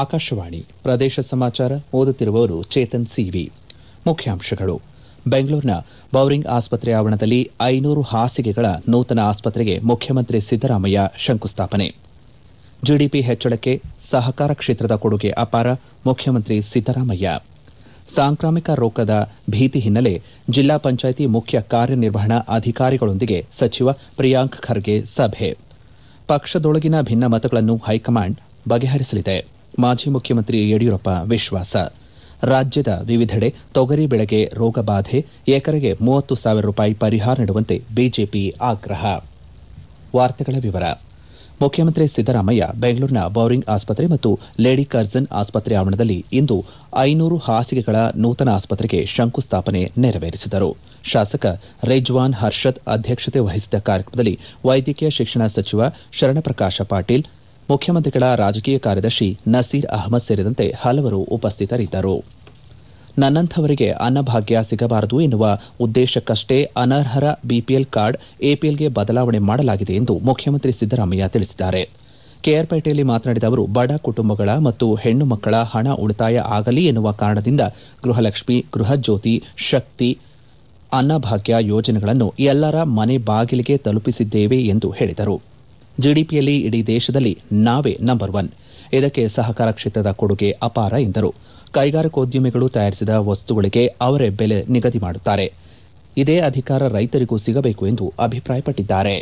ಆಕಾಶವಾಣಿ ಪ್ರದೇಶ ಸಮಾಚಾರ ಓದುತ್ತಿರುವವರು ಚೇತನ್ ಸಿವಿ ಮುಖ್ಯಾಂಶಗಳು ಬೆಂಗಳೂರಿನ ಬೌರಿಂಗ್ ಆಸ್ಪತ್ರೆ ಆವರಣದಲ್ಲಿ ಐನೂರು ಹಾಸಿಗೆಗಳ ನೂತನ ಆಸ್ಪತ್ರೆಗೆ ಮುಖ್ಯಮಂತ್ರಿ ಸಿದ್ದರಾಮಯ್ಯ ಶಂಕುಸ್ಥಾಪನೆ ಜಿಡಿಪಿ ಹೆಚ್ಚಳಕ್ಕೆ ಸಹಕಾರ ಕ್ಷೇತ್ರದ ಕೊಡುಗೆ ಅಪಾರ ಮುಖ್ಯಮಂತ್ರಿ ಸಿದ್ದರಾಮಯ್ಯ ಸಾಂಕ್ರಾಮಿಕ ರೋಗದ ಭೀತಿ ಹಿನ್ನೆಲೆ ಜಿಲ್ಲಾ ಪಂಚಾಯಿತಿ ಮುಖ್ಯ ಕಾರ್ಯನಿರ್ವಹಣಾ ಅಧಿಕಾರಿಗಳೊಂದಿಗೆ ಸಚಿವ ಪ್ರಿಯಾಂಕ್ ಖರ್ಗೆ ಸಭೆ ಪಕ್ಷದೊಳಗಿನ ಭಿನ್ನಮತಗಳನ್ನು ಹೈಕಮಾಂಡ್ ಬಗೆಹರಿಸಲಿದೆ ಮಾಜಿ ಮುಖ್ಯಮಂತ್ರಿ ಯಡಿಯೂರಪ್ಪ ವಿಶ್ವಾಸ ರಾಜ್ಯದ ವಿವಿಧೆಡೆ ತೊಗರಿ ಬೆಳೆಗೆ ರೋಗಬಾಧೆ ಎಕರೆಗೆ ಮೂವತ್ತು ಸಾವಿರ ರೂಪಾಯಿ ಪರಿಹಾರ ನೀಡುವಂತೆ ಬಿಜೆಪಿ ಆಗ್ರಹ ವಾರ್ತೆಗಳ ವಿವರ ಮುಖ್ಯಮಂತ್ರಿ ಸಿದ್ದರಾಮಯ್ಯ ಬೆಂಗಳೂರಿನ ಬೌರಿಂಗ್ ಆಸ್ಪತ್ರೆ ಮತ್ತು ಲೇಡಿ ಕರ್ಜನ್ ಆಸ್ಪತ್ರೆ ಆವರಣದಲ್ಲಿ ಇಂದು ಐನೂರು ಹಾಸಿಗೆಗಳ ನೂತನ ಆಸ್ಪತ್ರೆಗೆ ಶಂಕುಸ್ಥಾಪನೆ ನೆರವೇರಿಸಿದರು ಶಾಸಕ ರಿಜ್ವಾನ್ ಹರ್ಷದ್ ಅಧ್ಯಕ್ಷತೆ ವಹಿಸಿದ್ದ ಕಾರ್ಯಕ್ರಮದಲ್ಲಿ ವೈದ್ಯಕೀಯ ಶಿಕ್ಷಣ ಸಚಿವ ಶರಣಪ್ರಕಾಶ ಪಾಟೀಲ್ ಮುಖ್ಯಮಂತ್ರಿಗಳ ರಾಜಕೀಯ ಕಾರ್ಯದರ್ಶಿ ನಸೀರ್ ಅಹಮದ್ ಸೇರಿದಂತೆ ಹಲವರು ಉಪಸ್ಥಿತರಿದ್ದರು ನನ್ನಂಥವರಿಗೆ ಅನ್ನಭಾಗ್ಯ ಸಿಗಬಾರದು ಎನ್ನುವ ಉದ್ದೇಶಕ್ಕಷ್ಟೇ ಅನರ್ಹರ ಬಿಪಿಎಲ್ ಕಾರ್ಡ್ ಎಪಿಎಲ್ಗೆ ಬದಲಾವಣೆ ಮಾಡಲಾಗಿದೆ ಎಂದು ಮುಖ್ಯಮಂತ್ರಿ ಸಿದ್ದರಾಮಯ್ಯ ತಿಳಿಸಿದ್ದಾರೆ ಕೆಆರ್ಪೇಟೆಯಲ್ಲಿ ಮಾತನಾಡಿದ ಅವರು ಬಡ ಕುಟುಂಬಗಳ ಮತ್ತು ಹೆಣ್ಣು ಮಕ್ಕಳ ಹಣ ಉಳಿತಾಯ ಆಗಲಿ ಎನ್ನುವ ಕಾರಣದಿಂದ ಗೃಹಲಕ್ಷ್ಮಿ ಗೃಹಜ್ಯೋತಿ ಶಕ್ತಿ ಅನ್ನಭಾಗ್ಯ ಯೋಜನೆಗಳನ್ನು ಎಲ್ಲರ ಮನೆ ಬಾಗಿಲಿಗೆ ತಲುಪಿಸಿದ್ದೇವೆ ಎಂದು ಹೇಳಿದರು ಜಿಡಿಪಿಯಲ್ಲಿ ಇಡೀ ದೇಶದಲ್ಲಿ ನಾವೇ ನಂಬರ್ ಒನ್ ಇದಕ್ಕೆ ಸಹಕಾರ ಕ್ಷೇತ್ರದ ಕೊಡುಗೆ ಅಪಾರ ಎಂದರು ಕೈಗಾರಿಕೋದ್ಯಮಿಗಳು ತಯಾರಿಸಿದ ವಸ್ತುಗಳಿಗೆ ಅವರೇ ಬೆಲೆ ನಿಗದಿ ಮಾಡುತ್ತಾರೆ ಇದೇ ಅಧಿಕಾರ ರೈತರಿಗೂ ಸಿಗಬೇಕು ಎಂದು ಅಭಿಪ್ರಾಯಪಟ್ಟಿದ್ದಾರೆ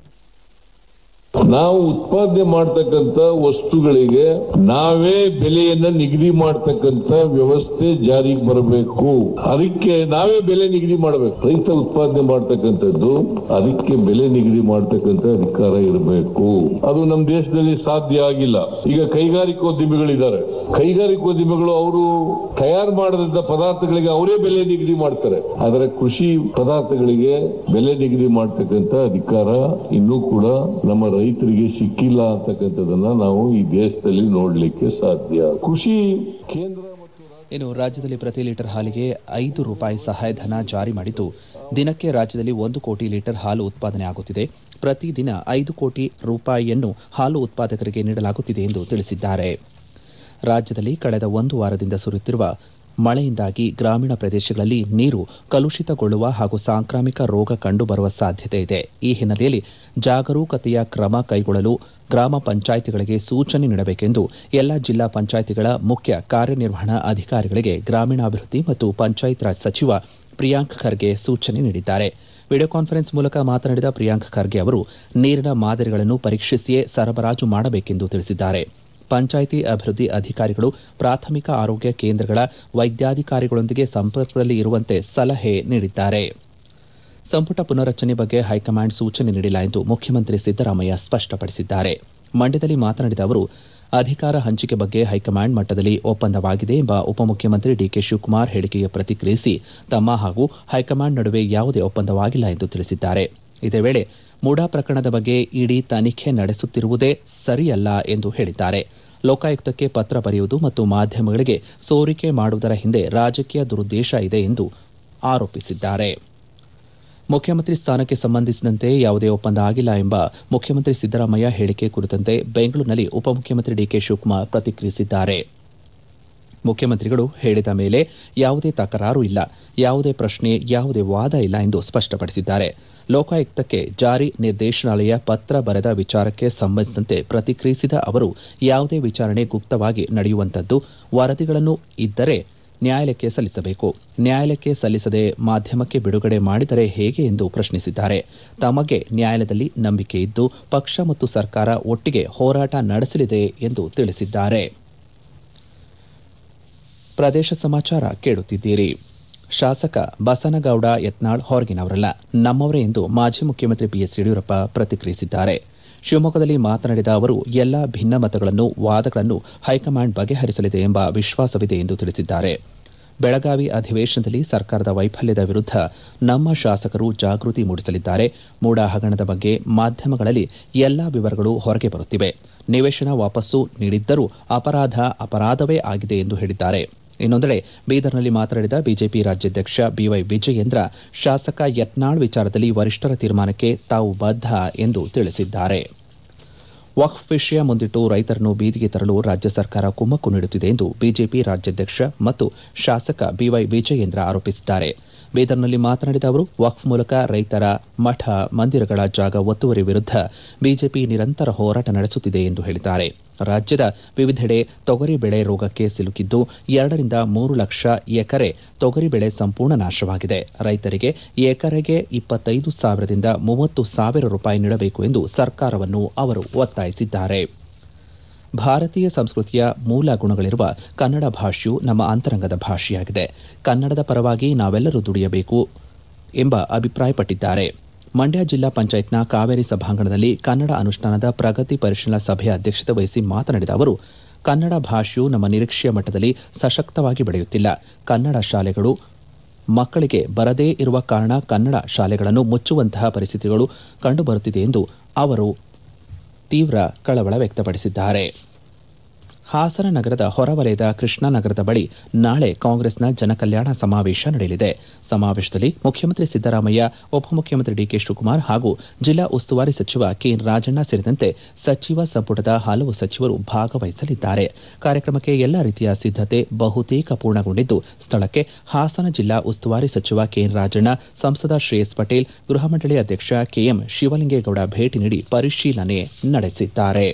ನಾವು ಉತ್ಪಾದನೆ ಮಾಡತಕ್ಕಂತ ವಸ್ತುಗಳಿಗೆ ನಾವೇ ಬೆಲೆಯನ್ನ ನಿಗದಿ ಮಾಡತಕ್ಕಂತ ವ್ಯವಸ್ಥೆ ಜಾರಿಗೆ ಬರಬೇಕು ಅದಕ್ಕೆ ನಾವೇ ಬೆಲೆ ನಿಗದಿ ಮಾಡಬೇಕು ರೈತ ಉತ್ಪಾದನೆ ಮಾಡತಕ್ಕಂಥದ್ದು ಅದಕ್ಕೆ ಬೆಲೆ ನಿಗದಿ ಮಾಡತಕ್ಕಂತ ಅಧಿಕಾರ ಇರಬೇಕು ಅದು ನಮ್ಮ ದೇಶದಲ್ಲಿ ಸಾಧ್ಯ ಆಗಿಲ್ಲ ಈಗ ಕೈಗಾರಿಕೋದ್ಯಮಿಗಳಿದ್ದಾರೆ ಕೈಗಾರಿಕೋದ್ಯಮಿಗಳು ಅವರು ತಯಾರು ಮಾಡಿದಂತ ಪದಾರ್ಥಗಳಿಗೆ ಅವರೇ ಬೆಲೆ ನಿಗದಿ ಮಾಡ್ತಾರೆ ಆದರೆ ಕೃಷಿ ಪದಾರ್ಥಗಳಿಗೆ ಬೆಲೆ ನಿಗದಿ ಮಾಡತಕ್ಕಂತ ಅಧಿಕಾರ ಇನ್ನೂ ಕೂಡ ನಮ್ಮ ರೈತರಿಗೆ ಸಿಕ್ಕಿಲ್ಲ ಅಂತಕ್ಕಂಥದನ್ನ ನಾವು ಈ ದೇಶದಲ್ಲಿ ನೋಡ್ಲಿಕ್ಕೆ ಸಾಧ್ಯ ಕೃಷಿ ಕೇಂದ್ರ ಮತ್ತು ಇನ್ನು ರಾಜ್ಯದಲ್ಲಿ ಪ್ರತಿ ಲೀಟರ್ ಹಾಲಿಗೆ ಐದು ರೂಪಾಯಿ ಸಹಾಯಧನ ಜಾರಿ ಮಾಡಿದ್ದು ದಿನಕ್ಕೆ ರಾಜ್ಯದಲ್ಲಿ ಒಂದು ಕೋಟಿ ಲೀಟರ್ ಹಾಲು ಉತ್ಪಾದನೆ ಆಗುತ್ತಿದೆ ಪ್ರತಿದಿನ ಐದು ಕೋಟಿ ರೂಪಾಯಿಯನ್ನು ಹಾಲು ಉತ್ಪಾದಕರಿಗೆ ನೀಡಲಾಗುತ್ತಿದೆ ಎಂದು ತಿಳಿಸಿದ್ದಾರೆ ರಾಜ್ಯದಲ್ಲಿ ಕಳೆದ ಒಂದು ವಾರದಿಂದ ಸುರಿಯುತ್ತಿರುವ ಮಳೆಯಿಂದಾಗಿ ಗ್ರಾಮೀಣ ಪ್ರದೇಶಗಳಲ್ಲಿ ನೀರು ಕಲುಷಿತಗೊಳ್ಳುವ ಹಾಗೂ ಸಾಂಕ್ರಾಮಿಕ ರೋಗ ಕಂಡುಬರುವ ಸಾಧ್ಯತೆ ಇದೆ ಈ ಹಿನ್ನೆಲೆಯಲ್ಲಿ ಜಾಗರೂಕತೆಯ ಕ್ರಮ ಕೈಗೊಳ್ಳಲು ಗ್ರಾಮ ಪಂಚಾಯಿತಿಗಳಿಗೆ ಸೂಚನೆ ನೀಡಬೇಕೆಂದು ಎಲ್ಲ ಜಿಲ್ಲಾ ಪಂಚಾಯಿತಿಗಳ ಮುಖ್ಯ ಕಾರ್ಯನಿರ್ವಹಣಾ ಅಧಿಕಾರಿಗಳಿಗೆ ಗ್ರಾಮೀಣಾಭಿವೃದ್ಧಿ ಮತ್ತು ಪಂಚಾಯತ್ ರಾಜ್ ಸಚಿವ ಪ್ರಿಯಾಂಕ್ ಖರ್ಗೆ ಸೂಚನೆ ನೀಡಿದ್ದಾರೆ ವಿಡಿಯೋ ಕಾನ್ಫರೆನ್ಸ್ ಮೂಲಕ ಮಾತನಾಡಿದ ಪ್ರಿಯಾಂಕ್ ಖರ್ಗೆ ಅವರು ನೀರಿನ ಮಾದರಿಗಳನ್ನು ಪರೀಕ್ಷಿಸಿಯೇ ಸರಬರಾಜು ಮಾಡಬೇಕೆಂದು ತಿಳಿಸಿದ್ದಾರೆ ಪಂಚಾಯಿತಿ ಅಭಿವೃದ್ಧಿ ಅಧಿಕಾರಿಗಳು ಪ್ರಾಥಮಿಕ ಆರೋಗ್ಯ ಕೇಂದ್ರಗಳ ವೈದ್ಯಾಧಿಕಾರಿಗಳೊಂದಿಗೆ ಸಂಪರ್ಕದಲ್ಲಿ ಇರುವಂತೆ ಸಲಹೆ ನೀಡಿದ್ದಾರೆ ಸಂಪುಟ ಪುನರ್ರಚನೆ ಬಗ್ಗೆ ಹೈಕಮಾಂಡ್ ಸೂಚನೆ ನೀಡಿಲ್ಲ ಎಂದು ಮುಖ್ಯಮಂತ್ರಿ ಸಿದ್ದರಾಮಯ್ಯ ಸ್ಪಷ್ಟಪಡಿಸಿದ್ದಾರೆ ಮಂಡ್ಯದಲ್ಲಿ ಮಾತನಾಡಿದ ಅವರು ಅಧಿಕಾರ ಹಂಚಿಕೆ ಬಗ್ಗೆ ಹೈಕಮಾಂಡ್ ಮಟ್ಟದಲ್ಲಿ ಒಪ್ಪಂದವಾಗಿದೆ ಎಂಬ ಉಪಮುಖ್ಯಮಂತ್ರಿ ಡಿಕೆ ಶಿವಕುಮಾರ್ ಹೇಳಿಕೆಗೆ ಪ್ರತಿಕ್ರಿಯಿಸಿ ತಮ್ಮ ಹಾಗೂ ಹೈಕಮಾಂಡ್ ನಡುವೆ ಯಾವುದೇ ಒಪ್ಪಂದವಾಗಿಲ್ಲ ಎಂದು ತಿಳಿಸಿದ್ದಾರೆ ಇದೇ ವೇಳೆ ಮೂಡಾ ಪ್ರಕರಣದ ಬಗ್ಗೆ ಇಡಿ ತನಿಖೆ ನಡೆಸುತ್ತಿರುವುದೇ ಸರಿಯಲ್ಲ ಎಂದು ಹೇಳಿದ್ದಾರೆ ಲೋಕಾಯುಕ್ತಕ್ಕೆ ಪತ್ರ ಬರೆಯುವುದು ಮತ್ತು ಮಾಧ್ಯಮಗಳಿಗೆ ಸೋರಿಕೆ ಮಾಡುವುದರ ಹಿಂದೆ ರಾಜಕೀಯ ದುರುದ್ದೇಶ ಇದೆ ಎಂದು ಆರೋಪಿಸಿದ್ದಾರೆ ಮುಖ್ಯಮಂತ್ರಿ ಸ್ಥಾನಕ್ಕೆ ಸಂಬಂಧಿಸಿದಂತೆ ಯಾವುದೇ ಒಪ್ಪಂದ ಆಗಿಲ್ಲ ಎಂಬ ಮುಖ್ಯಮಂತ್ರಿ ಸಿದ್ದರಾಮಯ್ಯ ಹೇಳಿಕೆ ಕುರಿತಂತೆ ಬೆಂಗಳೂರಿನಲ್ಲಿ ಉಪಮುಖ್ಯಮಂತ್ರಿ ಡಿಕೆ ಶಿವಕುಮಾರ್ ಪ್ರತಿಕ್ರಿಯಿಸಿದ್ದಾರೆ ಮುಖ್ಯಮಂತ್ರಿಗಳು ಹೇಳಿದ ಮೇಲೆ ಯಾವುದೇ ತಕರಾರು ಇಲ್ಲ ಯಾವುದೇ ಪ್ರಶ್ನೆ ಯಾವುದೇ ವಾದ ಇಲ್ಲ ಎಂದು ಸ್ಪಷ್ಟಪಡಿಸಿದ್ದಾರೆ ಲೋಕಾಯುಕ್ತಕ್ಕೆ ಜಾರಿ ನಿರ್ದೇಶನಾಲಯ ಪತ್ರ ಬರೆದ ವಿಚಾರಕ್ಕೆ ಸಂಬಂಧಿಸಿದಂತೆ ಪ್ರತಿಕ್ರಿಯಿಸಿದ ಅವರು ಯಾವುದೇ ವಿಚಾರಣೆ ಗುಪ್ತವಾಗಿ ನಡೆಯುವಂತದ್ದು ವರದಿಗಳನ್ನು ಇದ್ದರೆ ನ್ಯಾಯಾಲಯಕ್ಕೆ ಸಲ್ಲಿಸಬೇಕು ನ್ಯಾಯಾಲಯಕ್ಕೆ ಸಲ್ಲಿಸದೆ ಮಾಧ್ಯಮಕ್ಕೆ ಬಿಡುಗಡೆ ಮಾಡಿದರೆ ಹೇಗೆ ಎಂದು ಪ್ರಶ್ನಿಸಿದ್ದಾರೆ ತಮಗೆ ನ್ಯಾಯಾಲಯದಲ್ಲಿ ನಂಬಿಕೆ ಇದ್ದು ಪಕ್ಷ ಮತ್ತು ಸರ್ಕಾರ ಒಟ್ಟಿಗೆ ಹೋರಾಟ ನಡೆಸಲಿದೆ ಎಂದು ತಿಳಿಸಿದ್ದಾರೆ ಪ್ರದೇಶ ಸಮಾಚಾರ ಕೇಳುತ್ತಿದ್ದೀರಿ ಶಾಸಕ ಬಸನಗೌಡ ಯತ್ನಾಳ್ ಹೊರಗಿನವರಲ್ಲ ನಮ್ಮವರೇ ಎಂದು ಮಾಜಿ ಮುಖ್ಯಮಂತ್ರಿ ಬಿಎಸ್ ಯಡಿಯೂರಪ್ಪ ಪ್ರತಿಕ್ರಿಯಿಸಿದ್ದಾರೆ ಶಿವಮೊಗ್ಗದಲ್ಲಿ ಮಾತನಾಡಿದ ಅವರು ಎಲ್ಲಾ ಭಿನ್ನಮತಗಳನ್ನು ವಾದಗಳನ್ನು ಹೈಕಮಾಂಡ್ ಬಗೆಹರಿಸಲಿದೆ ಎಂಬ ವಿಶ್ವಾಸವಿದೆ ಎಂದು ತಿಳಿಸಿದ್ದಾರೆ ಬೆಳಗಾವಿ ಅಧಿವೇಶನದಲ್ಲಿ ಸರ್ಕಾರದ ವೈಫಲ್ಯದ ವಿರುದ್ಧ ನಮ್ಮ ಶಾಸಕರು ಜಾಗೃತಿ ಮೂಡಿಸಲಿದ್ದಾರೆ ಮೂಡಾ ಹಗರಣದ ಬಗ್ಗೆ ಮಾಧ್ಯಮಗಳಲ್ಲಿ ಎಲ್ಲಾ ವಿವರಗಳು ಹೊರಗೆ ಬರುತ್ತಿವೆ ನಿವೇಶನ ವಾಪಸ್ಸು ನೀಡಿದ್ದರೂ ಅಪರಾಧ ಅಪರಾಧವೇ ಆಗಿದೆ ಎಂದು ಹೇಳಿದ್ದಾರೆ ಇನ್ನೊಂದೆಡೆ ಬೀದರ್ನಲ್ಲಿ ಮಾತನಾಡಿದ ಬಿಜೆಪಿ ರಾಜ್ಯಾಧ್ಯಕ್ಷ ಬಿವೈ ವಿಜಯೇಂದ್ರ ಶಾಸಕ ಯತ್ನಾಳ್ ವಿಚಾರದಲ್ಲಿ ವರಿಷ್ಠರ ತೀರ್ಮಾನಕ್ಕೆ ತಾವು ಬದ್ಧ ಎಂದು ತಿಳಿಸಿದ್ದಾರೆ ವಕ್ಫ್ ವಿಷಯ ಮುಂದಿಟ್ಟು ರೈತರನ್ನು ಬೀದಿಗೆ ತರಲು ರಾಜ್ಯ ಸರ್ಕಾರ ಕುಮ್ಮಕ್ಕು ನೀಡುತ್ತಿದೆ ಎಂದು ಬಿಜೆಪಿ ರಾಜ್ಯಾಧ್ಯಕ್ಷ ಮತ್ತು ಶಾಸಕ ಬಿವೈ ವಿಜಯೇಂದ್ರ ಆರೋಪಿಸಿದ್ದಾರೆ ಬೀದರ್ನಲ್ಲಿ ಮಾತನಾಡಿದ ಅವರು ವಕ್ಫ್ ಮೂಲಕ ರೈತರ ಮಠ ಮಂದಿರಗಳ ಜಾಗ ಒತ್ತುವರಿ ವಿರುದ್ಧ ಬಿಜೆಪಿ ನಿರಂತರ ಹೋರಾಟ ನಡೆಸುತ್ತಿದೆ ಎಂದು ಹೇಳಿದ್ದಾರೆ ರಾಜ್ಯದ ವಿವಿಧೆಡೆ ತೊಗರಿ ಬೆಳೆ ರೋಗಕ್ಕೆ ಸಿಲುಕಿದ್ದು ಎರಡರಿಂದ ಮೂರು ಲಕ್ಷ ಎಕರೆ ತೊಗರಿ ಬೆಳೆ ಸಂಪೂರ್ಣ ನಾಶವಾಗಿದೆ ರೈತರಿಗೆ ಎಕರೆಗೆ ಇಪ್ಪತ್ತೈದು ಸಾವಿರದಿಂದ ಮೂವತ್ತು ಸಾವಿರ ರೂಪಾಯಿ ನೀಡಬೇಕು ಎಂದು ಸರ್ಕಾರವನ್ನು ಅವರು ಒತ್ತಾಯಿಸಿದ್ದಾರೆ ಭಾರತೀಯ ಸಂಸ್ಕೃತಿಯ ಮೂಲ ಗುಣಗಳಿರುವ ಕನ್ನಡ ಭಾಷೆಯು ನಮ್ಮ ಅಂತರಂಗದ ಭಾಷೆಯಾಗಿದೆ ಕನ್ನಡದ ಪರವಾಗಿ ನಾವೆಲ್ಲರೂ ದುಡಿಯಬೇಕು ಎಂಬ ಅಭಿಪ್ರಾಯಪಟ್ಟಿದ್ದಾರೆ ಮಂಡ್ಯ ಜಿಲ್ಲಾ ಪಂಚಾಯತ್ನ ಕಾವೇರಿ ಸಭಾಂಗಣದಲ್ಲಿ ಕನ್ನಡ ಅನುಷ್ಠಾನದ ಪ್ರಗತಿ ಪರಿಶೀಲನಾ ಸಭೆಯ ಅಧ್ಯಕ್ಷತೆ ವಹಿಸಿ ಮಾತನಾಡಿದ ಅವರು ಕನ್ನಡ ಭಾಷೆಯು ನಮ್ಮ ನಿರೀಕ್ಷೆಯ ಮಟ್ಟದಲ್ಲಿ ಸಶಕ್ತವಾಗಿ ಬೆಳೆಯುತ್ತಿಲ್ಲ ಕನ್ನಡ ಶಾಲೆಗಳು ಮಕ್ಕಳಿಗೆ ಬರದೇ ಇರುವ ಕಾರಣ ಕನ್ನಡ ಶಾಲೆಗಳನ್ನು ಮುಚ್ಚುವಂತಹ ಪರಿಸ್ಥಿತಿಗಳು ಕಂಡುಬರುತ್ತಿದೆ ಎಂದು ಅವರು ತೀವ್ರ ಕಳವಳ ವ್ಯಕ್ತಪಡಿಸಿದ್ದಾರೆ ಹಾಸನ ನಗರದ ಹೊರವಲಯದ ಕೃಷ್ಣಾನಗರದ ಬಳಿ ನಾಳೆ ಕಾಂಗ್ರೆಸ್ನ ಜನಕಲ್ಯಾಣ ಸಮಾವೇಶ ನಡೆಯಲಿದೆ ಸಮಾವೇಶದಲ್ಲಿ ಮುಖ್ಯಮಂತ್ರಿ ಸಿದ್ದರಾಮಯ್ಯ ಉಪಮುಖ್ಯಮಂತ್ರಿ ಡಿಕೆ ಶಿವಕುಮಾರ್ ಹಾಗೂ ಜಿಲ್ಲಾ ಉಸ್ತುವಾರಿ ಸಚಿವ ಕೆಎನ್ ರಾಜಣ್ಣ ಸೇರಿದಂತೆ ಸಚಿವ ಸಂಪುಟದ ಹಲವು ಸಚಿವರು ಭಾಗವಹಿಸಲಿದ್ದಾರೆ ಕಾರ್ಯಕ್ರಮಕ್ಕೆ ಎಲ್ಲಾ ರೀತಿಯ ಸಿದ್ದತೆ ಬಹುತೇಕ ಪೂರ್ಣಗೊಂಡಿದ್ದು ಸ್ಥಳಕ್ಕೆ ಹಾಸನ ಜಿಲ್ಲಾ ಉಸ್ತುವಾರಿ ಸಚಿವ ಕೆಎನ್ ರಾಜಣ್ಣ ಸಂಸದ ಶ್ರೇಯಸ್ ಪಟೇಲ್ ಗೃಹ ಮಂಡಳಿ ಅಧ್ಯಕ್ಷ ಕೆಎಂ ಶಿವಲಿಂಗೇಗೌಡ ಭೇಟಿ ನೀಡಿ ಪರಿಶೀಲನೆ ನಡೆಸಿದ್ದಾರೆ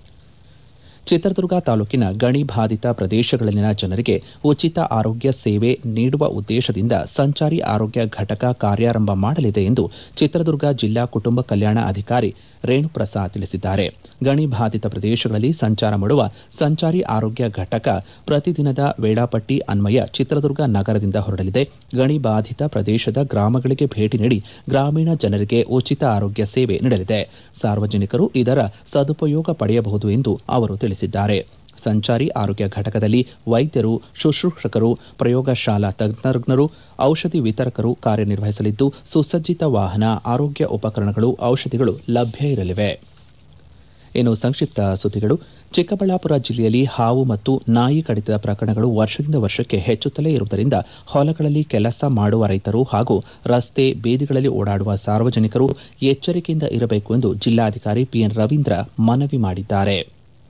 ಚಿತ್ರದುರ್ಗ ತಾಲೂಕಿನ ಗಣಿ ಬಾಧಿತ ಪ್ರದೇಶಗಳಲ್ಲಿನ ಜನರಿಗೆ ಉಚಿತ ಆರೋಗ್ಯ ಸೇವೆ ನೀಡುವ ಉದ್ದೇಶದಿಂದ ಸಂಚಾರಿ ಆರೋಗ್ಯ ಘಟಕ ಕಾರ್ಯಾರಂಭ ಮಾಡಲಿದೆ ಎಂದು ಚಿತ್ರದುರ್ಗ ಜಿಲ್ಲಾ ಕುಟುಂಬ ಕಲ್ಯಾಣ ಅಧಿಕಾರಿ ರೇಣುಪ್ರಸಾದ್ ತಿಳಿಸಿದ್ದಾರೆ ಗಣಿ ಬಾಧಿತ ಪ್ರದೇಶಗಳಲ್ಲಿ ಸಂಚಾರ ಮಾಡುವ ಸಂಚಾರಿ ಆರೋಗ್ಯ ಘಟಕ ಪ್ರತಿದಿನದ ವೇಳಾಪಟ್ಟಿ ಅನ್ವಯ ಚಿತ್ರದುರ್ಗ ನಗರದಿಂದ ಹೊರಡಲಿದೆ ಗಣಿ ಬಾಧಿತ ಪ್ರದೇಶದ ಗ್ರಾಮಗಳಿಗೆ ಭೇಟಿ ನೀಡಿ ಗ್ರಾಮೀಣ ಜನರಿಗೆ ಉಚಿತ ಆರೋಗ್ಯ ಸೇವೆ ನೀಡಲಿದೆ ಸಾರ್ವಜನಿಕರು ಇದರ ಸದುಪಯೋಗ ಪಡೆಯಬಹುದು ಎಂದು ಅವರು ತಿಳಿಸಿದ್ದಾರೆ ಸಂಚಾರಿ ಆರೋಗ್ಯ ಘಟಕದಲ್ಲಿ ವೈದ್ಯರು ಶುಶ್ರೂಷಕರು ಪ್ರಯೋಗಶಾಲಾ ತಜ್ಞರು ಔಷಧಿ ವಿತರಕರು ಕಾರ್ಯನಿರ್ವಹಿಸಲಿದ್ದು ಸುಸಜ್ಜಿತ ವಾಹನ ಆರೋಗ್ಯ ಉಪಕರಣಗಳು ಔಷಧಿಗಳು ಲಭ್ಯ ಇರಲಿವೆ ಇನ್ನು ಸಂಕ್ಷಿಪ್ತ ಸುದ್ದಿಗಳು ಚಿಕ್ಕಬಳ್ಳಾಪುರ ಜಿಲ್ಲೆಯಲ್ಲಿ ಹಾವು ಮತ್ತು ನಾಯಿ ಕಡಿತದ ಪ್ರಕರಣಗಳು ವರ್ಷದಿಂದ ವರ್ಷಕ್ಕೆ ಹೆಚ್ಚುತ್ತಲೇ ಇರುವುದರಿಂದ ಹೊಲಗಳಲ್ಲಿ ಕೆಲಸ ಮಾಡುವ ರೈತರು ಹಾಗೂ ರಸ್ತೆ ಬೀದಿಗಳಲ್ಲಿ ಓಡಾಡುವ ಸಾರ್ವಜನಿಕರು ಎಚ್ಚರಿಕೆಯಿಂದ ಇರಬೇಕು ಎಂದು ಜಿಲ್ಲಾಧಿಕಾರಿ ಪಿಎನ್ ರವೀಂದ್ರ ಮನವಿ ಮಾಡಿದ್ದಾರೆ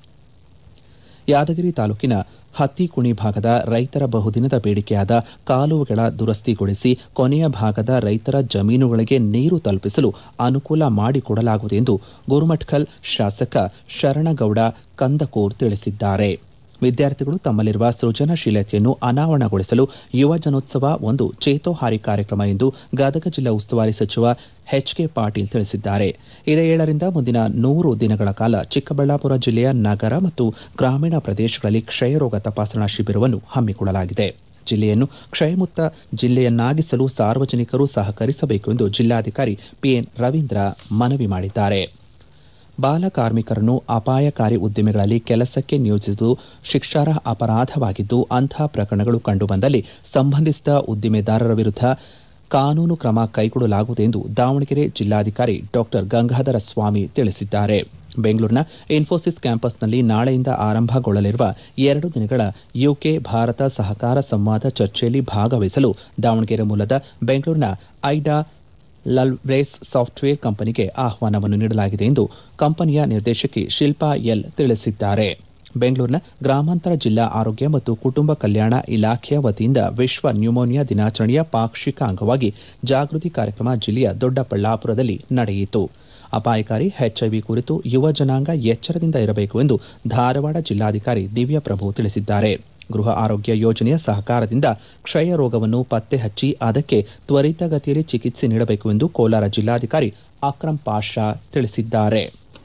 ಯಾದಗಿರಿ ತಾಲೂಕಿನ ಹತ್ತಿಕುಣಿ ಭಾಗದ ರೈತರ ಬಹುದಿನದ ಬೇಡಿಕೆಯಾದ ಕಾಲುವೆಗಳ ದುರಸ್ತಿಗೊಳಿಸಿ ಕೊನೆಯ ಭಾಗದ ರೈತರ ಜಮೀನುಗಳಿಗೆ ನೀರು ತಲುಪಿಸಲು ಅನುಕೂಲ ಮಾಡಿಕೊಡಲಾಗುವುದು ಎಂದು ಗುರುಮಠಕಲ್ ಶಾಸಕ ಶರಣಗೌಡ ಕಂದಕೂರ್ ತಿಳಿಸಿದ್ದಾರೆ ವಿದ್ಯಾರ್ಥಿಗಳು ತಮ್ಮಲ್ಲಿರುವ ಸೃಜನಶೀಲತೆಯನ್ನು ಅನಾವರಣಗೊಳಿಸಲು ಯುವ ಜನೋತ್ಸವ ಒಂದು ಚೇತೋಹಾರಿ ಕಾರ್ಯಕ್ರಮ ಎಂದು ಗದಗ ಜಿಲ್ಲಾ ಉಸ್ತುವಾರಿ ಸಚಿವ ಎಚ್ಕೆ ಪಾಟೀಲ್ ತಿಳಿಸಿದ್ದಾರೆ ಇದೇ ಏಳರಿಂದ ಮುಂದಿನ ನೂರು ದಿನಗಳ ಕಾಲ ಚಿಕ್ಕಬಳ್ಳಾಪುರ ಜಿಲ್ಲೆಯ ನಗರ ಮತ್ತು ಗ್ರಾಮೀಣ ಪ್ರದೇಶಗಳಲ್ಲಿ ಕ್ಷಯರೋಗ ತಪಾಸಣಾ ಶಿಬಿರವನ್ನು ಹಮ್ಮಿಕೊಳ್ಳಲಾಗಿದೆ ಜಿಲ್ಲೆಯನ್ನು ಕ್ಷಯಮುಕ್ತ ಜಿಲ್ಲೆಯನ್ನಾಗಿಸಲು ಸಾರ್ವಜನಿಕರು ಸಹಕರಿಸಬೇಕು ಎಂದು ಜಿಲ್ಲಾಧಿಕಾರಿ ಪಿಎನ್ ರವೀಂದ್ರ ಮನವಿ ಮಾಡಿದ್ದಾರೆ ಬಾಲ ಕಾರ್ಮಿಕರನ್ನು ಅಪಾಯಕಾರಿ ಉದ್ದಿಮೆಗಳಲ್ಲಿ ಕೆಲಸಕ್ಕೆ ನಿಯೋಜಿಸುವುದು ಶಿಕ್ಷಾರ್ಹ ಅಪರಾಧವಾಗಿದ್ದು ಅಂತಹ ಪ್ರಕರಣಗಳು ಕಂಡುಬಂದಲ್ಲಿ ಸಂಬಂಧಿಸಿದ ಉದ್ದಿಮೆದಾರರ ವಿರುದ್ಧ ಕಾನೂನು ಕ್ರಮ ಕೈಗೊಳ್ಳಲಾಗುವುದು ಎಂದು ದಾವಣಗೆರೆ ಜಿಲ್ಲಾಧಿಕಾರಿ ಡಾ ಗಂಗಾಧರ ಸ್ವಾಮಿ ತಿಳಿಸಿದ್ದಾರೆ ಬೆಂಗಳೂರಿನ ಇನ್ಫೋಸಿಸ್ ಕ್ಯಾಂಪಸ್ನಲ್ಲಿ ನಾಳೆಯಿಂದ ಆರಂಭಗೊಳ್ಳಲಿರುವ ಎರಡು ದಿನಗಳ ಯುಕೆ ಭಾರತ ಸಹಕಾರ ಸಂವಾದ ಚರ್ಚೆಯಲ್ಲಿ ಭಾಗವಹಿಸಲು ದಾವಣಗೆರೆ ಮೂಲದ ಬೆಂಗಳೂರಿನ ಐಡಾ ಲಲ್ವ್ರೇಸ್ ಸಾಫ್ಟ್ವೇರ್ ಕಂಪನಿಗೆ ಆಹ್ವಾನವನ್ನು ನೀಡಲಾಗಿದೆ ಎಂದು ಕಂಪನಿಯ ನಿರ್ದೇಶಕಿ ಶಿಲ್ಪಾ ಎಲ್ ತಿಳಿಸಿದ್ದಾರೆ ಬೆಂಗಳೂರಿನ ಗ್ರಾಮಾಂತರ ಜಿಲ್ಲಾ ಆರೋಗ್ಯ ಮತ್ತು ಕುಟುಂಬ ಕಲ್ಯಾಣ ಇಲಾಖೆಯ ವತಿಯಿಂದ ವಿಶ್ವ ನ್ಯೂಮೋನಿಯಾ ದಿನಾಚರಣೆಯ ಪಾಕ್ಷಿಕ ಅಂಗವಾಗಿ ಜಾಗೃತಿ ಕಾರ್ಯಕ್ರಮ ಜಿಲ್ಲೆಯ ದೊಡ್ಡಬಳ್ಳಾಪುರದಲ್ಲಿ ನಡೆಯಿತು ಅಪಾಯಕಾರಿ ಎಚ್ಐವಿ ಕುರಿತು ಯುವ ಜನಾಂಗ ಎಚ್ಚರದಿಂದ ಇರಬೇಕು ಎಂದು ಧಾರವಾಡ ಜಿಲ್ಲಾಧಿಕಾರಿ ದಿವ್ಯಪ್ರಭು ತಿಳಿಸಿದ್ದಾರೆ ಗೃಹ ಆರೋಗ್ಯ ಯೋಜನೆಯ ಸಹಕಾರದಿಂದ ಕ್ಷಯ ರೋಗವನ್ನು ಪತ್ತೆ ಹಚ್ಚಿ ಅದಕ್ಕೆ ತ್ವರಿತಗತಿಯಲ್ಲಿ ಚಿಕಿತ್ಸೆ ನೀಡಬೇಕು ಎಂದು ಕೋಲಾರ ಜಿಲ್ಲಾಧಿಕಾರಿ ಅಕ್ರಂ ಪಾಷಾ ತಿಳಿಸಿದ್ದಾರೆ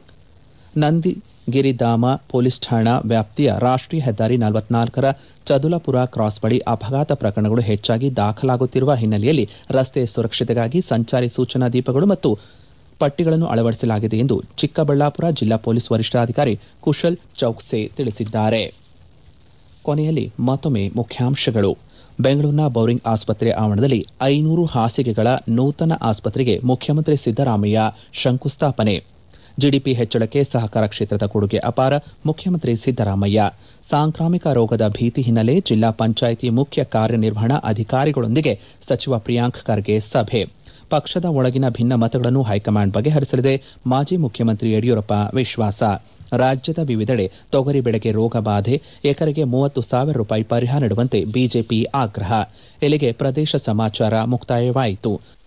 ನಂದಿಗಿರಿಧಾಮ ಪೊಲೀಸ್ ಠಾಣಾ ವ್ಯಾಪ್ತಿಯ ರಾಷ್ಟೀಯ ಹೆದ್ದಾರಿ ನಲವತ್ನಾಲ್ಕರ ಚದುಲಪುರ ಕ್ರಾಸ್ ಬಳಿ ಅಪಘಾತ ಪ್ರಕರಣಗಳು ಹೆಚ್ಚಾಗಿ ದಾಖಲಾಗುತ್ತಿರುವ ಹಿನ್ನೆಲೆಯಲ್ಲಿ ರಸ್ತೆ ಸುರಕ್ಷತೆಗಾಗಿ ಸಂಚಾರಿ ಸೂಚನಾ ದೀಪಗಳು ಮತ್ತು ಪಟ್ಟಿಗಳನ್ನು ಅಳವಡಿಸಲಾಗಿದೆ ಎಂದು ಚಿಕ್ಕಬಳ್ಳಾಪುರ ಜಿಲ್ಲಾ ಪೊಲೀಸ್ ವರಿಷ್ಠಾಧಿಕಾರಿ ಕುಶಲ್ ಚೌಕ್ಸೆ ತಿಳಿಸಿದ್ದಾರೆ ಕೊನೆಯಲ್ಲಿ ಮತ್ತೊಮ್ಮೆ ಮುಖ್ಯಾಂಶಗಳು ಬೆಂಗಳೂರಿನ ಬೌರಿಂಗ್ ಆಸ್ಪತ್ರೆ ಆವರಣದಲ್ಲಿ ಐನೂರು ಹಾಸಿಗೆಗಳ ನೂತನ ಆಸ್ಪತ್ರೆಗೆ ಮುಖ್ಯಮಂತ್ರಿ ಸಿದ್ದರಾಮಯ್ಯ ಶಂಕುಸ್ಥಾಪನೆ ಜಿಡಿಪಿ ಹೆಚ್ಚಳಕ್ಕೆ ಸಹಕಾರ ಕ್ಷೇತ್ರದ ಕೊಡುಗೆ ಅಪಾರ ಮುಖ್ಯಮಂತ್ರಿ ಸಿದ್ದರಾಮಯ್ಯ ಸಾಂಕ್ರಾಮಿಕ ರೋಗದ ಭೀತಿ ಹಿನ್ನೆಲೆ ಜಿಲ್ಲಾ ಪಂಚಾಯಿತಿ ಮುಖ್ಯ ಕಾರ್ಯನಿರ್ವಹಣಾ ಅಧಿಕಾರಿಗಳೊಂದಿಗೆ ಸಚಿವ ಪ್ರಿಯಾಂಕ್ ಖರ್ಗೆ ಸಭೆ ಪಕ್ಷದ ಒಳಗಿನ ಭಿನ್ನಮತಗಳನ್ನು ಹೈಕಮಾಂಡ್ ಬಗೆಹರಿಸಲಿದೆ ಮಾಜಿ ಮುಖ್ಯಮಂತ್ರಿ ಯಡಿಯೂರಪ್ಪ ವಿಶ್ವಾಸ ರಾಜ್ಯದ ವಿವಿಧೆಡೆ ತೊಗರಿ ಬೆಳೆಗೆ ರೋಗ ಬಾಧೆ ಎಕರೆಗೆ ಮೂವತ್ತು ಸಾವಿರ ರೂಪಾಯಿ ಪರಿಹಾರ ನೀಡುವಂತೆ ಬಿಜೆಪಿ ಆಗ್ರಹ ಇಲ್ಲಿಗೆ ಪ್ರದೇಶ ಸಮಾಚಾರ ಮುಕ್ತಾಯವಾಯಿತು